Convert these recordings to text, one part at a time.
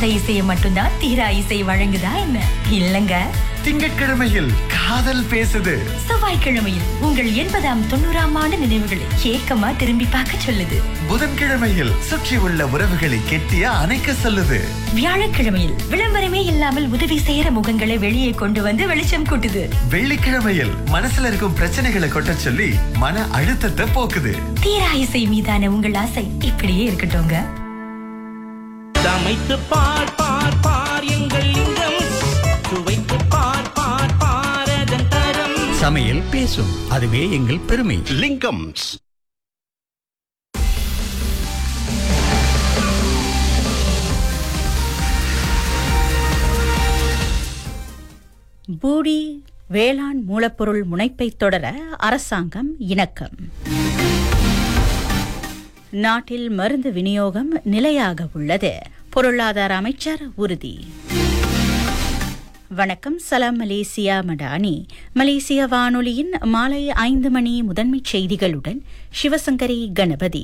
தீராத இசையை மட்டும்தான் தீரா இசை வழங்குதா என்ன இல்லங்க திங்கட்கிழமையில் காதல் பேசுது செவ்வாய்க்கிழமையில் உங்கள் எண்பதாம் தொண்ணூறாம் ஆண்டு நினைவுகளை ஏக்கமா திரும்பி பார்க்க சொல்லுது புதன்கிழமையில் சுற்றி உள்ள உறவுகளை கெட்டிய அணைக்க சொல்லுது வியாழக்கிழமையில் விளம்பரமே இல்லாமல் உதவி செய்யற முகங்களை வெளியே கொண்டு வந்து வெளிச்சம் கூட்டுது வெள்ளிக்கிழமையில் மனசுல இருக்கும் பிரச்சனைகளை கொட்ட சொல்லி மன அழுத்தத்தை போக்குது தீரா இசை மீதான உங்கள் ஆசை இப்படியே இருக்கட்டும்ங்க சமைத்து பார் பார் பார் எங்கள் லிங்கம் சுவைத்து பார் பார் பாரதன் தரம் சமையல் பேசும் அதுவே எங்கள் பெருமை லிங்கம்ஸ் பூடி வேளாண் மூலப்பொருள் முனைப்பை தொடர அரசாங்கம் இணக்கம் நாட்டில் மருந்து விநியோகம் நிலையாக உள்ளது பொருளாதார அமைச்சர் உறுதி வணக்கம் சலாம் மலேசியா மடானி மலேசிய வானொலியின் மாலை ஐந்து மணி முதன்மைச் செய்திகளுடன் சிவசங்கரி கணபதி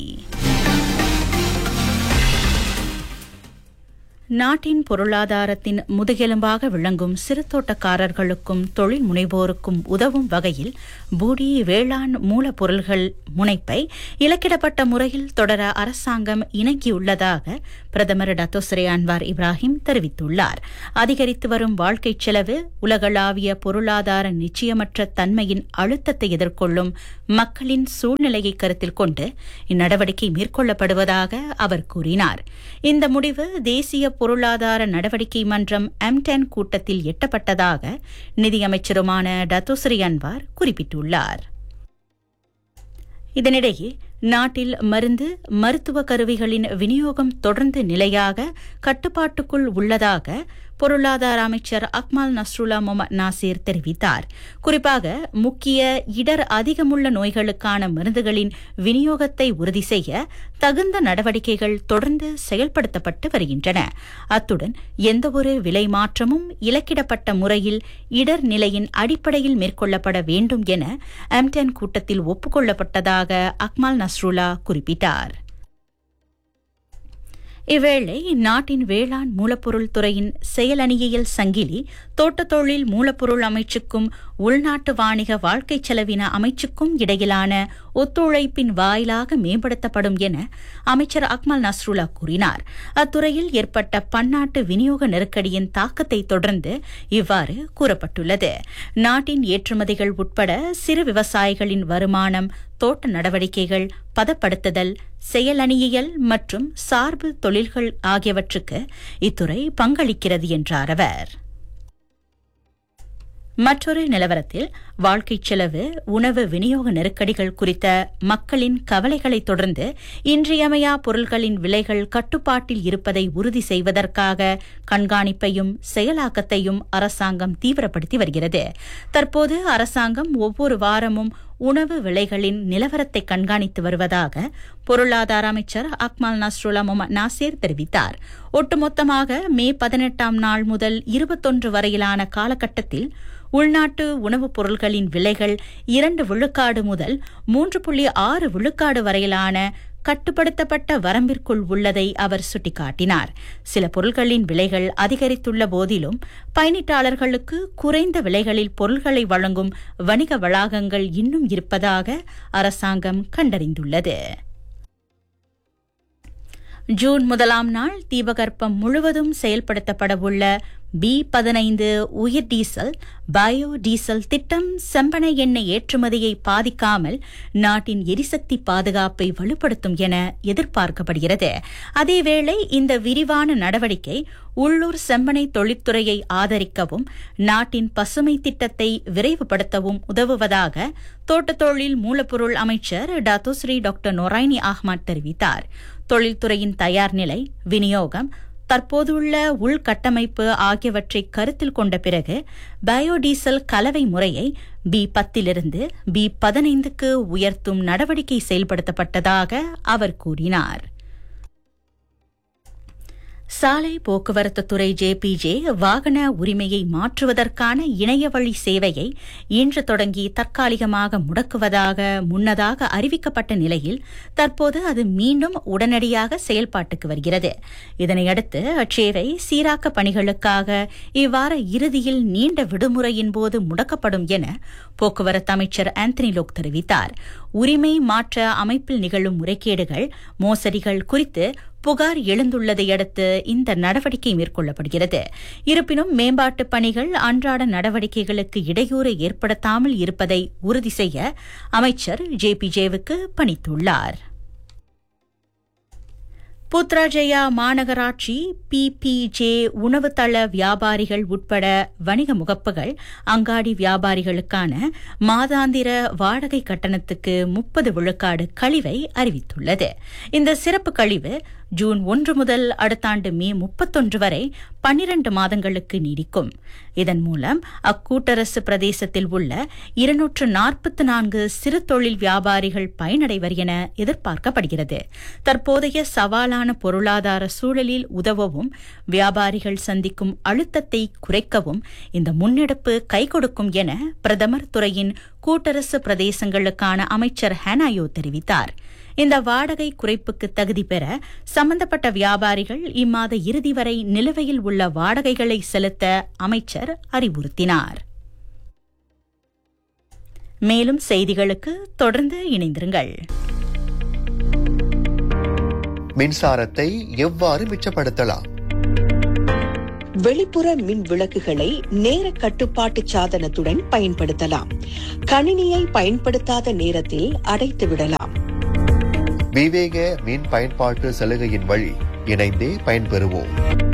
நாட்டின் பொருளாதாரத்தின் முதுகெலும்பாக விளங்கும் சிறு தோட்டக்காரர்களுக்கும் தொழில் முனைவோருக்கும் உதவும் வகையில் பூடி வேளாண் மூலப்பொருள்கள் முனைப்பை இலக்கிடப்பட்ட முறையில் தொடர அரசாங்கம் இணங்கியுள்ளதாக பிரதமர் டத்தோஸ்ரே அன்வார் இப்ராஹிம் தெரிவித்துள்ளார் அதிகரித்து வரும் வாழ்க்கைச் செலவு உலகளாவிய பொருளாதார நிச்சயமற்ற தன்மையின் அழுத்தத்தை எதிர்கொள்ளும் மக்களின் சூழ்நிலையை கருத்தில் கொண்டு இந்நடவடிக்கை மேற்கொள்ளப்படுவதாக அவர் கூறினார் இந்த முடிவு தேசிய பொருளாதார நடவடிக்கை மன்றம் எம்டென் கூட்டத்தில் எட்டப்பட்டதாக நிதியமைச்சருமான டத்தோஸ்ரீ அன்வார் குறிப்பிட்டுள்ளார் இதனிடையே நாட்டில் மருந்து மருத்துவ கருவிகளின் விநியோகம் தொடர்ந்து நிலையாக கட்டுப்பாட்டுக்குள் உள்ளதாக பொருளாதார அமைச்சர் அக்மால் நஸ்ருல்லா முகமது நாசீர் தெரிவித்தார் குறிப்பாக முக்கிய இடர் அதிகமுள்ள நோய்களுக்கான மருந்துகளின் விநியோகத்தை உறுதி செய்ய தகுந்த நடவடிக்கைகள் தொடர்ந்து செயல்படுத்தப்பட்டு வருகின்றன அத்துடன் எந்தவொரு விலை மாற்றமும் இலக்கிடப்பட்ட முறையில் இடர் நிலையின் அடிப்படையில் மேற்கொள்ளப்பட வேண்டும் என எம்டென் கூட்டத்தில் ஒப்புக்கொள்ளப்பட்டதாக அக்மால் நஸ்ருல்லா குறிப்பிட்டார் இவ்வேளை நாட்டின் வேளாண் மூலப்பொருள் துறையின் செயலணியியல் சங்கிலி தோட்டத் தொழில் மூலப்பொருள் அமைச்சுக்கும் உள்நாட்டு வாணிக வாழ்க்கை செலவின அமைச்சுக்கும் இடையிலான ஒத்துழைப்பின் வாயிலாக மேம்படுத்தப்படும் என அமைச்சர் அக்மல் நஸ்ருல்லா கூறினார் அத்துறையில் ஏற்பட்ட பன்னாட்டு விநியோக நெருக்கடியின் தாக்கத்தை தொடர்ந்து இவ்வாறு கூறப்பட்டுள்ளது நாட்டின் ஏற்றுமதிகள் உட்பட சிறு விவசாயிகளின் வருமானம் தோட்ட நடவடிக்கைகள் பதப்படுத்துதல் செயலணியியல் மற்றும் சார்பு தொழில்கள் ஆகியவற்றுக்கு இத்துறை பங்களிக்கிறது என்றார் அவர் மற்றொரு நிலவரத்தில் வாழ்க்கைச் செலவு உணவு விநியோக நெருக்கடிகள் குறித்த மக்களின் கவலைகளை தொடர்ந்து இன்றியமையா பொருட்களின் விலைகள் கட்டுப்பாட்டில் இருப்பதை உறுதி செய்வதற்காக கண்காணிப்பையும் செயலாக்கத்தையும் அரசாங்கம் தீவிரப்படுத்தி வருகிறது தற்போது அரசாங்கம் ஒவ்வொரு வாரமும் உணவு விலைகளின் நிலவரத்தை கண்காணித்து வருவதாக பொருளாதார அமைச்சர் அக்மால் நஸ்ருல்லா முகமது நாசேர் தெரிவித்தார் ஒட்டுமொத்தமாக மே பதினெட்டாம் நாள் முதல் இருபத்தொன்று வரையிலான காலகட்டத்தில் உள்நாட்டு உணவுப் பொருட்களின் விலைகள் இரண்டு விழுக்காடு முதல் மூன்று புள்ளி ஆறு விழுக்காடு வரையிலான கட்டுப்படுத்தப்பட்ட வரம்பிற்குள் உள்ளதை அவர் சுட்டிக்காட்டினார் சில பொருட்களின் விலைகள் அதிகரித்துள்ள போதிலும் பயணிட்டாளர்களுக்கு குறைந்த விலைகளில் பொருட்களை வழங்கும் வணிக வளாகங்கள் இன்னும் இருப்பதாக அரசாங்கம் கண்டறிந்துள்ளது ஜூன் முதலாம் நாள் தீபகற்பம் முழுவதும் செயல்படுத்தப்படவுள்ள பி பதினைந்து உயிர் டீசல் பயோ டீசல் திட்டம் செம்பனை எண்ணெய் ஏற்றுமதியை பாதிக்காமல் நாட்டின் எரிசக்தி பாதுகாப்பை வலுப்படுத்தும் என எதிர்பார்க்கப்படுகிறது அதேவேளை இந்த விரிவான நடவடிக்கை உள்ளூர் செம்பனை தொழிற்துறையை ஆதரிக்கவும் நாட்டின் பசுமை திட்டத்தை விரைவுபடுத்தவும் உதவுவதாக தோட்டத் தொழில் மூலப்பொருள் அமைச்சர் டாத்தோஸ்ரீ டாக்டர் நொரைனி அஹ்மத் தெரிவித்தார் தொழில்துறையின் தயார் நிலை விநியோகம் தற்போதுள்ள உள்கட்டமைப்பு ஆகியவற்றை கருத்தில் கொண்ட பிறகு பயோடீசல் கலவை முறையை பி பத்திலிருந்து பி பதினைந்துக்கு உயர்த்தும் நடவடிக்கை செயல்படுத்தப்பட்டதாக அவர் கூறினார் சாலை போக்குவரத்து துறை ஜேபிஜே வாகன உரிமையை மாற்றுவதற்கான இணையவழி சேவையை இன்று தொடங்கி தற்காலிகமாக முடக்குவதாக முன்னதாக அறிவிக்கப்பட்ட நிலையில் தற்போது அது மீண்டும் உடனடியாக செயல்பாட்டுக்கு வருகிறது இதனையடுத்து அச்சேவை சீராக்க பணிகளுக்காக இவ்வார இறுதியில் நீண்ட விடுமுறையின் போது முடக்கப்படும் என போக்குவரத்து அமைச்சர் ஆந்தனி லோக் தெரிவித்தார் உரிமை மாற்ற அமைப்பில் நிகழும் முறைகேடுகள் மோசடிகள் குறித்து புகார் எழுந்துள்ளதை அடுத்து இந்த நடவடிக்கை மேற்கொள்ளப்படுகிறது இருப்பினும் மேம்பாட்டு பணிகள் அன்றாட நடவடிக்கைகளுக்கு இடையூறு ஏற்படுத்தாமல் இருப்பதை உறுதி செய்ய அமைச்சர் ஜேபிஜேவுக்கு பணித்துள்ளார் புத்ராஜயா மாநகராட்சி பிபிஜே உணவுத்தள வியாபாரிகள் உட்பட வணிக முகப்புகள் அங்காடி வியாபாரிகளுக்கான மாதாந்திர வாடகை கட்டணத்துக்கு முப்பது விழுக்காடு கழிவை அறிவித்துள்ளது இந்த சிறப்பு கழிவு ஜூன் ஒன்று முதல் அடுத்த ஆண்டு மே முப்பத்தொன்று வரை பன்னிரண்டு மாதங்களுக்கு நீடிக்கும் இதன் மூலம் அக்கூட்டரசு பிரதேசத்தில் உள்ள இருநூற்று நாற்பத்தி நான்கு சிறு தொழில் வியாபாரிகள் பயனடைவர் என எதிர்பார்க்கப்படுகிறது தற்போதைய சவாலான பொருளாதார சூழலில் உதவவும் வியாபாரிகள் சந்திக்கும் அழுத்தத்தை குறைக்கவும் இந்த முன்னெடுப்பு கை கொடுக்கும் என பிரதமர் துறையின் கூட்டரசு பிரதேசங்களுக்கான அமைச்சர் ஹேனாயோ தெரிவித்தார் இந்த வாடகை குறைப்புக்கு தகுதி பெற சம்பந்தப்பட்ட வியாபாரிகள் இம்மாத இறுதி வரை நிலுவையில் உள்ள வாடகைகளை செலுத்த அமைச்சர் அறிவுறுத்தினார் மேலும் செய்திகளுக்கு தொடர்ந்து இணைந்திருங்கள் மின்சாரத்தை எவ்வாறு மிச்சப்படுத்தலாம் வெளிப்புற மின் விளக்குகளை நேர கட்டுப்பாட்டு சாதனத்துடன் பயன்படுத்தலாம் கணினியை பயன்படுத்தாத நேரத்தில் அடைத்து விடலாம் விவேக மின் பயன்பாட்டு சலுகையின் வழி இணைந்தே பயன்பெறுவோம்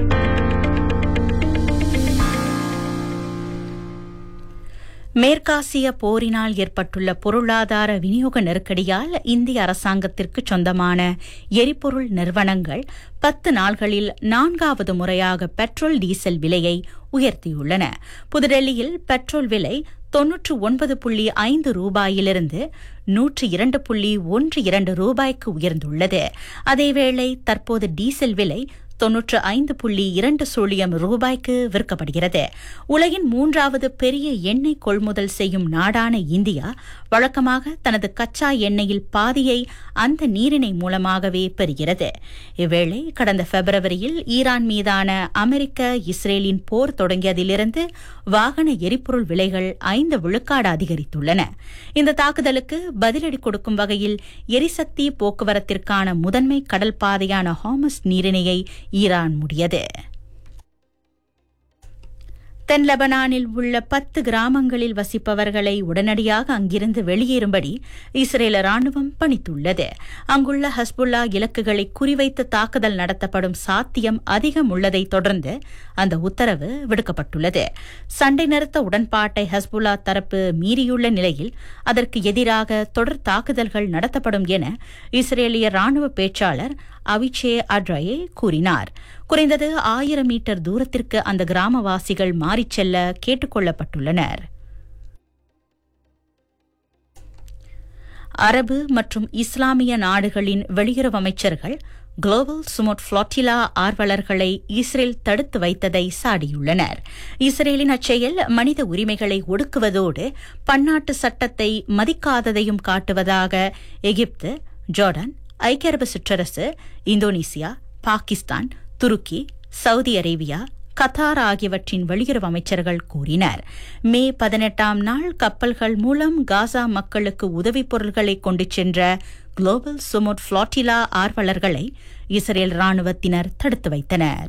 மேற்காசிய போரினால் ஏற்பட்டுள்ள பொருளாதார விநியோக நெருக்கடியால் இந்திய அரசாங்கத்திற்கு சொந்தமான எரிபொருள் நிறுவனங்கள் பத்து நாள்களில் நான்காவது முறையாக பெட்ரோல் டீசல் விலையை உயர்த்தியுள்ளன புதுடெல்லியில் பெட்ரோல் விலை தொன்னூற்று ஒன்பது புள்ளி ஐந்து ரூபாயிலிருந்து நூற்று இரண்டு புள்ளி ஒன்று இரண்டு ரூபாய்க்கு உயர்ந்துள்ளது அதேவேளை தற்போது டீசல் விலை தொன்னூற்று ஐந்து புள்ளி இரண்டு சூழியம் ரூபாய்க்கு விற்கப்படுகிறது உலகின் மூன்றாவது பெரிய எண்ணெய் கொள்முதல் செய்யும் நாடான இந்தியா வழக்கமாக தனது கச்சா எண்ணெயில் பாதியை அந்த நீரிணை மூலமாகவே பெறுகிறது இவ்வேளை கடந்த பிப்ரவரியில் ஈரான் மீதான அமெரிக்க இஸ்ரேலின் போர் தொடங்கியதிலிருந்து வாகன எரிபொருள் விலைகள் ஐந்து விழுக்காடு அதிகரித்துள்ளன இந்த தாக்குதலுக்கு பதிலடி கொடுக்கும் வகையில் எரிசக்தி போக்குவரத்திற்கான முதன்மை கடல் பாதையான ஹாமஸ் நீரிணையை ஈரான் முடியது தென் லெபனானில் உள்ள பத்து கிராமங்களில் வசிப்பவர்களை உடனடியாக அங்கிருந்து வெளியேறும்படி இஸ்ரேல ராணுவம் பணித்துள்ளது அங்குள்ள ஹஸ்புல்லா இலக்குகளை குறிவைத்து தாக்குதல் நடத்தப்படும் சாத்தியம் அதிகம் உள்ளதை தொடர்ந்து அந்த உத்தரவு விடுக்கப்பட்டுள்ளது சண்டை நிறுத்த உடன்பாட்டை ஹஸ்புல்லா தரப்பு மீறியுள்ள நிலையில் அதற்கு எதிராக தொடர் தாக்குதல்கள் நடத்தப்படும் என இஸ்ரேலிய ராணுவ பேச்சாளர் அவிச்சே அட்ரயே கூறினார் குறைந்தது ஆயிரம் மீட்டர் தூரத்திற்கு அந்த கிராமவாசிகள் மாறிச் செல்ல கேட்டுக் கொள்ளப்பட்டுள்ளனர் அரபு மற்றும் இஸ்லாமிய நாடுகளின் வெளியுறவு அமைச்சர்கள் குளோபல் சுமோட் ஃபிளாட்டிலா ஆர்வலர்களை இஸ்ரேல் தடுத்து வைத்ததை சாடியுள்ளனர் இஸ்ரேலின் அச்செயல் மனித உரிமைகளை ஒடுக்குவதோடு பன்னாட்டு சட்டத்தை மதிக்காததையும் காட்டுவதாக எகிப்து ஜோர்டன் ஐக்கிய அரபு சிற்றரசு இந்தோனேசியா பாகிஸ்தான் துருக்கி சவுதி அரேபியா கத்தார் ஆகியவற்றின் வெளியுறவு அமைச்சர்கள் கூறினர் மே பதினெட்டாம் நாள் கப்பல்கள் மூலம் காசா மக்களுக்கு உதவிப் பொருட்களை கொண்டு சென்ற குளோபல் சுமோட் ஃபிளாட்டிலா ஆர்வலர்களை இஸ்ரேல் ராணுவத்தினர் தடுத்து வைத்தனர்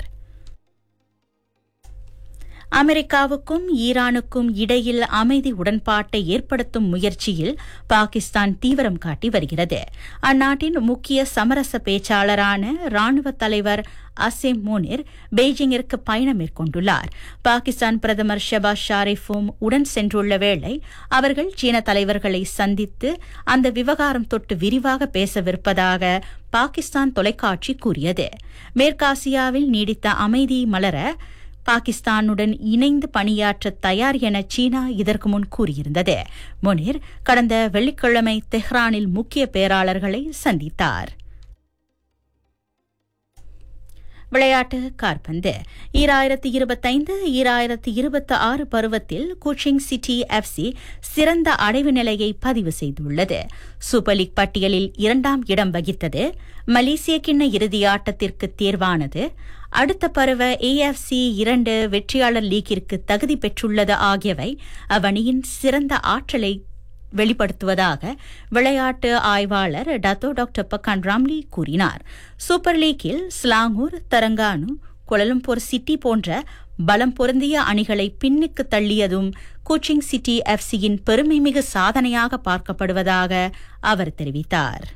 அமெரிக்காவுக்கும் ஈரானுக்கும் இடையில் அமைதி உடன்பாட்டை ஏற்படுத்தும் முயற்சியில் பாகிஸ்தான் தீவிரம் காட்டி வருகிறது அந்நாட்டின் முக்கிய சமரச பேச்சாளரான ராணுவ தலைவர் அசேம் மோனிர் பெய்ஜிங்கிற்கு பயணம் மேற்கொண்டுள்ளார் பாகிஸ்தான் பிரதமர் ஷெபாஸ் ஷாரிஃபும் உடன் சென்றுள்ள வேளை அவர்கள் சீன தலைவர்களை சந்தித்து அந்த விவகாரம் தொட்டு விரிவாக பேசவிருப்பதாக பாகிஸ்தான் தொலைக்காட்சி கூறியது மேற்காசியாவில் நீடித்த அமைதி மலர பாகிஸ்தானுடன் இணைந்து பணியாற்ற தயார் என சீனா இதற்கு முன் கூறியிருந்தது முனிர் கடந்த வெள்ளிக்கிழமை தெஹ்ரானில் முக்கிய பேராளர்களை சந்தித்தார் விளையாட்டு கார்பந்து ஈராயிரத்தி இருபத்தைந்து ஈராயிரத்தி இருபத்தி ஆறு பருவத்தில் கோச்சிங் சிட்டி எஃப்சி சிறந்த அடைவு நிலையை பதிவு செய்துள்ளது சூப்பர் லீக் பட்டியலில் இரண்டாம் இடம் வகித்தது மலேசிய கிண்ண இறுதி ஆட்டத்திற்கு தேர்வானது அடுத்த பருவ ஏஎஃப்சி இரண்டு வெற்றியாளர் லீக்கிற்கு தகுதி பெற்றுள்ளது ஆகியவை அவ்வணியின் சிறந்த ஆற்றலை வெளிப்படுத்துவதாக விளையாட்டு ஆய்வாளர் டத்தோ டாக்டர் பக்கான் ராம்லி கூறினார் சூப்பர் லீக்கில் ஸ்லாங்கூர் தரங்கானு கோலலம்பூர் சிட்டி போன்ற பலம் பொருந்திய அணிகளை பின்னுக்கு தள்ளியதும் கோச்சிங் சிட்டி எஃப்சியின் பெருமைமிகு சாதனையாக பார்க்கப்படுவதாக அவர் தெரிவித்தார்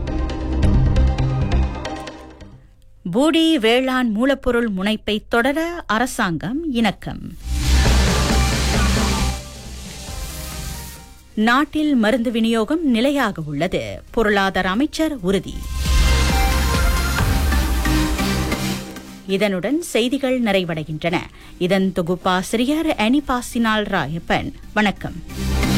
பூடி வேளாண் மூலப்பொருள் முனைப்பை தொடர அரசாங்கம் இணக்கம் நாட்டில் மருந்து விநியோகம் நிலையாக உள்ளது பொருளாதார அமைச்சர் உறுதி இதனுடன் செய்திகள் நிறைவடைகின்றன இதன் தொகுப்பாசிரியர் அனிபாசினால் ராயப்பன் வணக்கம்